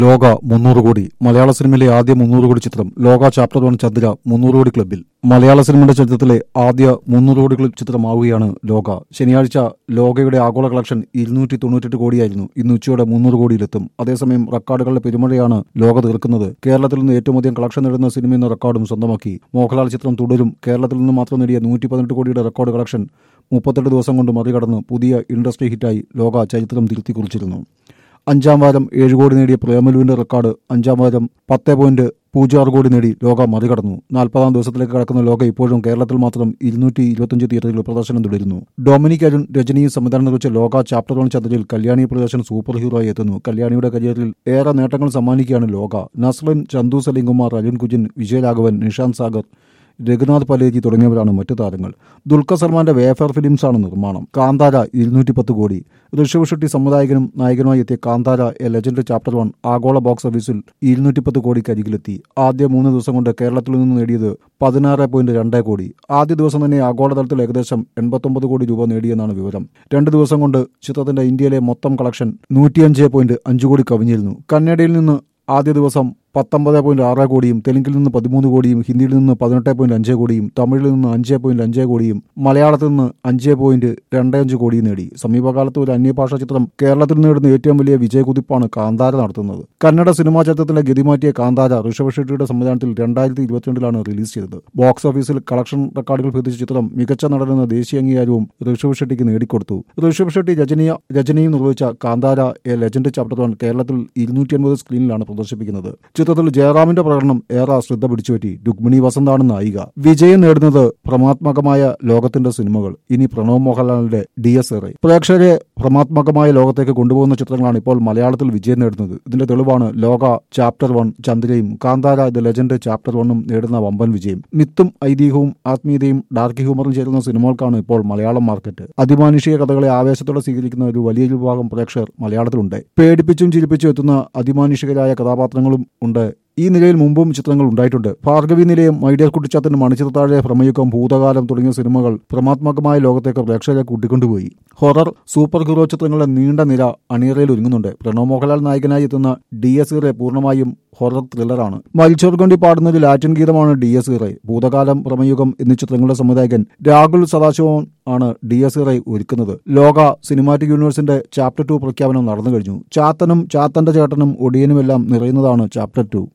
ലോക മുന്നൂറ് കോടി മലയാള സിനിമയിലെ ആദ്യ മുന്നൂറ് കോടി ചിത്രം ലോക ചാപ്റ്റർ വൺ ചന്ദ്ര മുന്നൂറ് കോടി ക്ലബിൽ മലയാള സിനിമയുടെ ചരിത്രത്തിലെ ആദ്യ മുന്നൂറ് കോടി ക്ലബ് ചിത്രമാവുകയാണ് ലോക ശനിയാഴ്ച ലോകയുടെ ആഗോള കളക്ഷൻ ഇരുന്നൂറ്റി തൊണ്ണൂറ്റെട്ട് കോടിയായിരുന്നു ഇന്ന് ഉച്ചയോടെ മുന്നൂറ് കോടിയിലെത്തും അതേസമയം റെക്കോർഡുകളുടെ പെരുമഴയാണ് ലോക തീർക്കുന്നത് കേരളത്തിൽ നിന്ന് ഏറ്റവും അധികം കളക്ഷൻ നേടുന്ന സിനിമ എന്ന റെക്കോർഡും സ്വന്തമാക്കി മോഹൻലാൽ ചിത്രം തുടരും കേരളത്തിൽ നിന്ന് മാത്രം നേടിയ നൂറ്റി പതിനെട്ട് കോടിയുടെ റെക്കോർഡ് കളക്ഷൻ മുപ്പത്തെട്ട് ദിവസം കൊണ്ട് മറികടന്ന് പുതിയ ഇൻഡസ്ട്രി ഹിറ്റായി ലോക ചരിത്രം തിരുത്തി കുറിച്ചിരുന്നു അഞ്ചാം വാരം ഏഴ് കോടി നേടിയ പ്രേമലുവിന്റെ റെക്കോർഡ് അഞ്ചാം വാരം പത്ത് പോയിന്റ് പൂജ്യം ആറ് കോടി നേടി ലോക മറികടന്നു നാൽപ്പതാം ദിവസത്തിലേക്ക് കടക്കുന്ന ലോക ഇപ്പോഴും കേരളത്തിൽ മാത്രം ഇരുന്നൂറ്റി ഇരുപത്തിയഞ്ച് തിയേറ്ററുകളിൽ പ്രദർശനം തുടരുന്നു ഡൊമിനിക് അരുൺ രജനിയും സംവിധാനം നിർവഹിച്ച ലോക ചാപ്റ്റർ വൺ ചന്ദ്രയിൽ കല്യാണി പ്രദർശൻ സൂപ്പർ ഹീറോയായി എത്തുന്നു കല്യാണിയുടെ കരിയറിൽ ഏറെ നേട്ടങ്ങൾ സമ്മാനിക്കുകയാണ് ലോക നസ്ലിൻ ചന്തു സലിംകുമാർ അരുൺ കുജിൻ വിജയരാഘവൻ നിഷാന്ത് സാഗർ രഘുനാഥ് പലേജി തുടങ്ങിയവരാണ് മറ്റു താരങ്ങൾ ദുൽഖർ സൽമാന്റെ വേഫർ ഫിലിംസാണ് നിർമ്മാണം കാന്താര ഇരുന്നൂറ്റി പത്ത് കോടി ഋഷഭ് ഷെട്ടി സംവിധായകനും നായകനുമായി എത്തിയ Kantara a legend chapter one ആഗോള ബോക്സ് ഓഫീസിൽ ഇരുന്നൂറ്റി പത്ത് കോടിക്ക് അരികിലെത്തി ആദ്യ മൂന്ന് ദിവസം കൊണ്ട് കേരളത്തിൽ നിന്ന് നേടിയത് പതിനാറ് പോയിന്റ് രണ്ട് കോടി ആദ്യ ദിവസം തന്നെ ആഗോളതലത്തിൽ ഏകദേശം എൺപത്തൊമ്പത് കോടി രൂപ നേടിയെന്നാണ് വിവരം രണ്ട് ദിവസം കൊണ്ട് ചിത്രത്തിന്റെ ഇന്ത്യയിലെ മൊത്തം കളക്ഷൻ നൂറ്റിയഞ്ച് പോയിന്റ് അഞ്ച് കോടി കവിഞ്ഞിരുന്നു കന്നഡയിൽ നിന്ന് ആദ്യ ദിവസം പത്തൊമ്പത് പോയിന്റ് ആറ് കോടിയും തെലുങ്കിൽ നിന്ന് പതിമൂന്ന് കോടിയും ഹിന്ദിയിൽ നിന്ന് പതിനെട്ട് പോയിന്റ് അഞ്ച് കോടിയും തമിഴിൽ നിന്ന് അഞ്ച് പോയിന്റ് അഞ്ച് കോടിയും മലയാളത്തിൽ നിന്ന് അഞ്ച് പോയിന്റ് രണ്ട് അഞ്ച് കോടിയും നേടി സമീപകാലത്ത് ഒരു അന്യഭാഷാ ചിത്രം കേരളത്തിൽ നേടുന്ന ഏറ്റവും വലിയ വിജയകുതിപ്പാണ് കാന്താര നടത്തുന്നത് കന്നഡ സിനിമാ ചരിത്രത്തിലെ ഗതിമാറ്റിയ കാന്താര ഋഷഭ് ഷെട്ടിയുടെ സംവിധാനത്തിൽ രണ്ടായിരത്തി ഇരുപത്തിരണ്ടിലാണ് റിലീസ് ചെയ്തത് ബോക്സ് ഓഫീസിൽ കളക്ഷൻ റെക്കോർഡുകൾ ഭേദിച്ച ചിത്രം മികച്ച നടനെന്ന ദേശീയ അംഗീകാരവും ഋഷഭ് ഷെട്ടിക്ക് നേടിക്കൊടുത്തു ഋഷഭ് ഷെട്ടി രജനിയ രചനയും നിർവഹിച്ച Kantara a legend chapter one കേരളത്തിൽ ഇരുന്നൂറ്റി അൻപത് സ്ക്രീനിലാണ് പ്രദർശിപ്പിക്കുന്നത് ചിത്രത്തിൽ ജയറാമിന്റെ പ്രകടനം ഏറെ ശ്രദ്ധ പിടിച്ചുപറ്റി രുക്മിണി വസന്താണ് നായിക വിജയം നേടുന്നത് ഭ്രമാത്മകമായ ലോകത്തിന്റെ സിനിമകൾ ഇനി പ്രണവ് മോഹൻലാലിന്റെ ഡി എസ് എറെ പ്രേക്ഷകരെ ഭ്രമാത്മകമായ ലോകത്തേക്ക് കൊണ്ടുപോകുന്ന ചിത്രങ്ങളാണ് ഇപ്പോൾ മലയാളത്തിൽ വിജയം നേടുന്നത് ഇതിന്റെ തെളിവാണ് ലോക ചാപ്റ്റർ വൺ ചന്ദ്രയും കാന്താര ദ ലെജൻഡ് ചാപ്റ്റർ വണ്ണും നേടുന്ന വമ്പൻ വിജയം മിത്തും ഐതിഹ്യവും ആത്മീയതയും ഡാർക്ക് ഹ്യൂമറും ചേരുന്ന സിനിമകൾക്കാണ് ഇപ്പോൾ മലയാളം മാർക്കറ്റ് അതിമാനുഷിക കഥകളെ ആവേശത്തോടെ സ്വീകരിക്കുന്ന ഒരു വലിയ വിഭാഗം പ്രേക്ഷകർ മലയാളത്തിലുണ്ട് പേടിപ്പിച്ചും ചിരിപ്പിച്ചും എത്തുന്ന അതിമാനുഷികരായ കഥാപാത്രങ്ങളും ഉണ്ട് ഈ നിലയിൽ മുമ്പും ചിത്രങ്ങൾ ഉണ്ടായിട്ടുണ്ട് ഭാർഗവി നിലയം മൈഡിയർ കുട്ടിച്ചാത്തൻ മണിച്ചിത്രത്താഴെ ഭ്രമയുഗം ഭൂതകാലം തുടങ്ങിയ സിനിമകൾ ഭ്രമാത്മകമായ ലോകത്തേക്ക് പ്രേക്ഷകരെ കൂട്ടിക്കൊണ്ടുപോയി ഹൊറർ സൂപ്പർ ഹീറോ ചിത്രങ്ങളുടെ നീണ്ട നിര അണിയറയിൽ ഒരുങ്ങുന്നുണ്ട് പ്രണവ് മോഹൻലാൽ നായകനായി എത്തുന്ന ഡി എസ് ഇറെ പൂർണ്ണമായും ഹൊറർ ത്രില്ലറാണ് മത്സ്യോർഗണ്ടി പാടുന്ന ഒരു ലാറ്റിൻ ഗീതമാണ് Dies Irae Bhoothakaalam Bhramayugam എന്നീ ചിത്രങ്ങളുടെ സംവിധായകൻ രാഹുൽ സദാശിവൻ ആണ് ഡി എസ് ഇറെ ഒരുക്കുന്നത് ലോക സിനിമാറ്റിക് യൂണിവേഴ്സിന്റെ ചാപ്റ്റർ ടു പ്രഖ്യാപനം നടന്നു കഴിഞ്ഞു ചാത്തനും ചാത്തന്റെ ചേട്ടനും ഒടിയനുമെല്ലാം നിറയുന്നതാണ് ചാപ്റ്റർ ടു